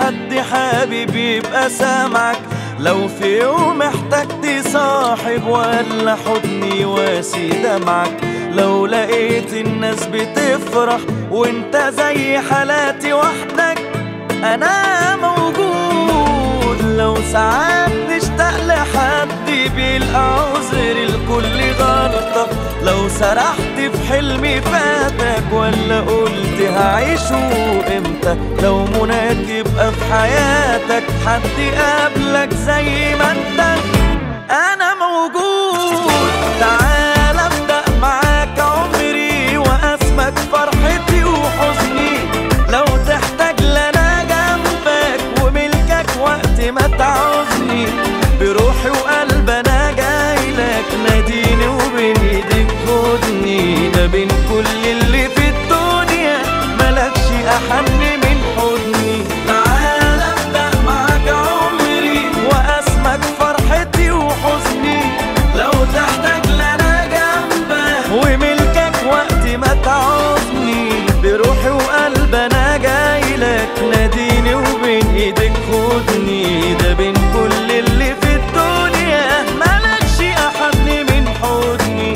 حد حابب يبقى سامعك لو في يوم احتجت صاحب ولا حضني واسي دمعك لو لقيت الناس بتفرح وانت زي حالاتي وحدك انا موجود لو ساعات نشتاق لحد بيلقى عذر لكل غلطة لو سرحت في حلمي فاتك ولا قلت هعيشه امتى لو مناك يبقى في حياتك حد قابلك زي ما انت انا موجود تعال ابدأ معاك عمري واسمك فرحتي وحزني لو تحتاج لنا جنبك وملكك وقت ما تعوزني بروحي وقلب انا جايلك ناديني وبين ايديك خدني ده بين كل اللي في الدنيا ملكش احن من حضني تعال ابدا معاك عمري واسمك فرحتي وحزني لو تحتاج لنا جنبك وملكك وقت ما تعوزني بروحي وقلب انا جايلك ناديني وبين ايدك خدني ده بين كل اللي في الدنيا ملكش احن من حضني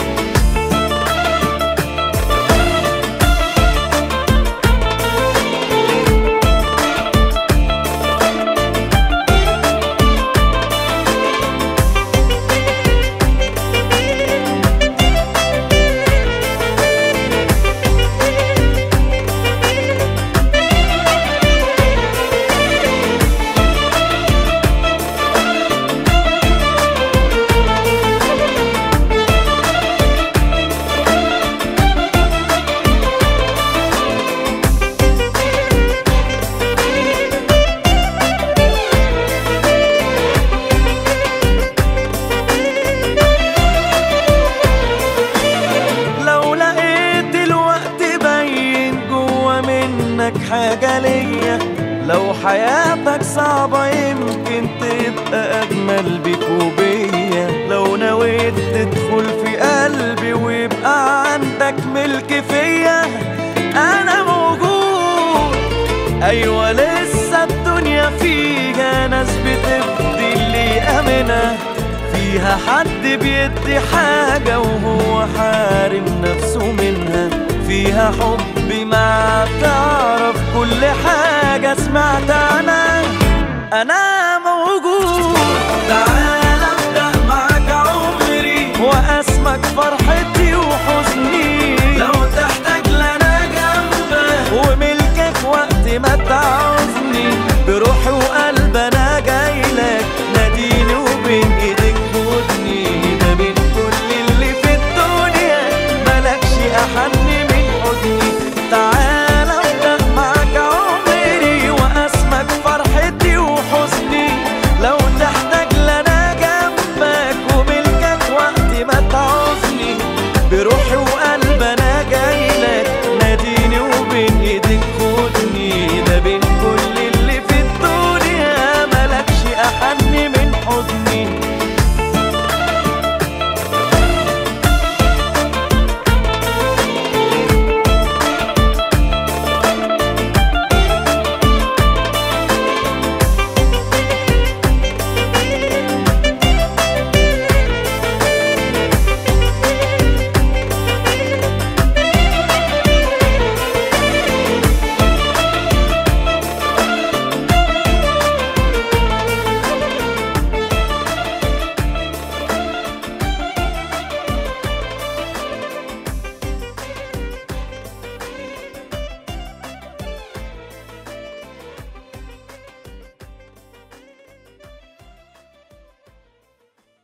لو لقيت الوقت باين جوا منك حاجة ليا لو حياتك صعبة يمكن تبقى أجمل بيك وبيا لو نويت تدخل في قلبي ويبقى عندك ملك فيا أنا موجود أيوة لسه الدنيا فيها ناس بتفدي اللي أمنة فيها حد بيدي حاجة وهو حارم نفسه منها فيها حب ما تعرف كل حاجة سمعت عنها